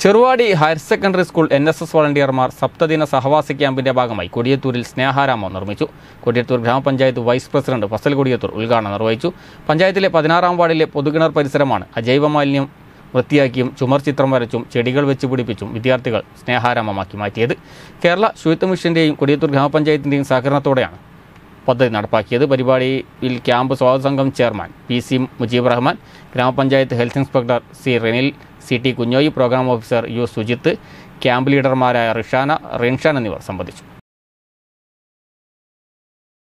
Cheruvadi higher secondary school N S S വളണ്ടിയർമാർ സപ്തദിന സഹവാസ ക്യാമ്പിന്റെ ഭാഗമായി കൊടിയത്തൂരിൽ സ്നേഹാരാമം നിർമ്മിച്ചു കൊടിയത്തൂർ ഗ്രാമപഞ്ചായത്ത് വൈസ് പ്രസിഡന്റ് ഫസൽ കൊടിയത്തൂർ ഉദ്ഘാടനം നിർവഹിച്ചു പഞ്ചായത്തിലെ പതിനാറാം വാർഡിലെ പൊതുകിണർ പരിസരമാണ് അജൈവ മാലിന്യം വൃത്തിയാക്കിയും ചുമർ ചിത്രം വരച്ചും ചെടികൾ വെച്ച് പിടിപ്പിച്ചും വിദ്യാർത്ഥികൾ സ്നേഹാരാമമാക്കി മാറ്റിയത് കേരള ശുചിത്വ മിഷന്റെയും കൊടിയത്തൂർ ഗ്രാമപഞ്ചായത്തിന്റെയും സഹകരണത്തോടെയാണ് പദ്ധതി നടപ്പാക്കിയത് പരിപാടിയിൽ ക്യാമ്പ് സ്വാഗത സംഘം chairman P C Mujeeb Rahman ഗ്രാമപഞ്ചായത്ത് health inspector C Renil C T Kunhoyi programme officer U Sujith camp ലീഡർമാരായ റിഷാന റിൻഷാൻ എന്നിവർ സംബന്ധിച്ചു